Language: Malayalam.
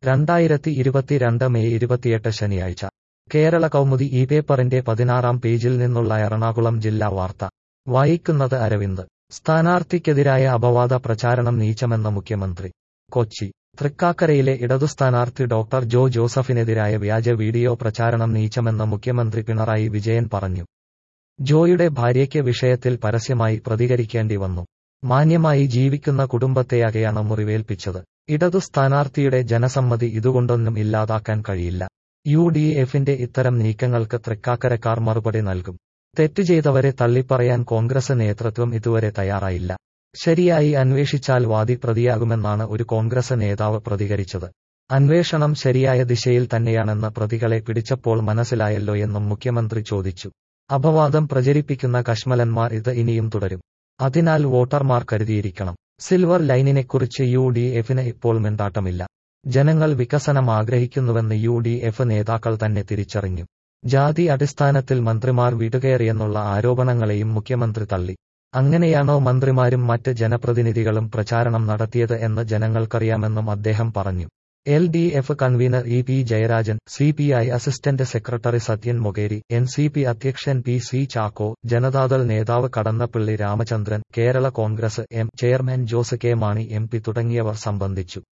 രണ്ടായിരത്തി ഇരുപത്തിരണ്ട് മെയ് ഇരുപത്തിയെട്ട് ശനിയാഴ്ച കേരള കൗമുദി ഈ പേപ്പറിന്റെ പതിനാറാം പേജിൽ നിന്നുള്ള എറണാകുളം ജില്ലാ വാർത്ത വായിക്കുന്നത് അരവിന്ദ് സ്ഥാനാർത്ഥിക്കെതിരായ അപവാദ പ്രചാരണം നീച്ചമെന്ന മുഖ്യമന്ത്രി കൊച്ചി തൃക്കാക്കരയിലെ ഇടതു സ്ഥാനാർത്ഥി ഡോക്ടർ ജോ ജോസഫിനെതിരായ വ്യാജ വീഡിയോ പ്രചാരണം നീച്ചമെന്ന് മുഖ്യമന്ത്രി പിണറായി വിജയൻ പറഞ്ഞു ജോയുടെ ഭാര്യയ്ക്ക് വിഷയത്തിൽ പരസ്യമായി പ്രതികരിക്കേണ്ടി വന്നു മാന്യമായി ജീവിക്കുന്ന കുടുംബത്തെയാകെയാണ് മുറിവേൽപ്പിച്ചത് ഇടതു സ്ഥാനാർത്ഥിയുടെ ജനസമ്മതി ഇതുകൊണ്ടൊന്നും ഇല്ലാതാക്കാൻ കഴിയില്ല യു ഡി എഫിന്റെ ഇത്തരം നീക്കങ്ങൾക്ക് തൃക്കാക്കരക്കാർ മറുപടി നൽകും തെറ്റ് ചെയ്തവരെ തള്ളിപ്പറയാൻ കോൺഗ്രസ് നേതൃത്വം ഇതുവരെ തയ്യാറായില്ല ശരിയായി അന്വേഷിച്ചാൽ വാദി പ്രതിയാകുമെന്നാണ് ഒരു കോൺഗ്രസ് നേതാവ് പ്രതികരിച്ചത് അന്വേഷണം ശരിയായ ദിശയിൽ തന്നെയാണെന്ന് പ്രതികളെ പിടിച്ചപ്പോൾ മനസ്സിലായല്ലോ എന്നും മുഖ്യമന്ത്രി ചോദിച്ചു അപവാദം പ്രചരിപ്പിക്കുന്ന കശ്മലന്മാർ ഇത് ഇനിയും തുടരും അതിനാൽ വോട്ടർമാർ കരുതിയിരിക്കണം സിൽവർ ലൈനിനെക്കുറിച്ച് യു ഡി എഫിന് ഇപ്പോൾ മിണ്ടാട്ടമില്ല ജനങ്ങൾ വികസനം ആഗ്രഹിക്കുന്നുവെന്ന് യു ഡി എഫ് നേതാക്കൾ തന്നെ തിരിച്ചറിഞ്ഞു ജാതി അടിസ്ഥാനത്തിൽ മന്ത്രിമാർ വീടുകയറിയെന്നുള്ള ആരോപണങ്ങളെയും മുഖ്യമന്ത്രി തള്ളി അങ്ങനെയാണോ മന്ത്രിമാരും മറ്റ് ജനപ്രതിനിധികളും പ്രചാരണം നടത്തിയത് എന്ന് ജനങ്ങൾക്കറിയാമെന്നും അദ്ദേഹം പറഞ്ഞു L D F convener E P Jayarajan C P I assistant secretary Sathyan Mokeri N C P അധ്യക്ഷൻ പി സി ചാക്കോ ജനതാദൾ നേതാവ് Kadannappally Ramachandran Kerala Congress M chairman Jose K Mani M P തുടങ്ങിയവർ സംബന്ധിച്ചു